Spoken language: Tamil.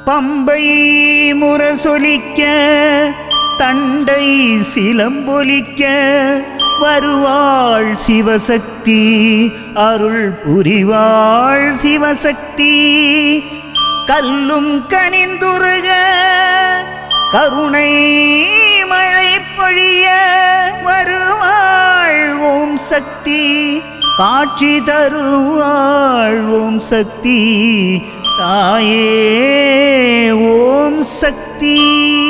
பம்பை முரசொலிக்க தண்டை சிலம்பொலிக்க வருவாள் சிவசக்தி அருள் புரிவாள் சிவசக்தி கல்லும் கனிந்துருக கருணை மழை பொழிய வருவாள் ஓம் சக்தி காட்சி தருவாள் ஓம் சக்தி தாயே ஓம் சக்தி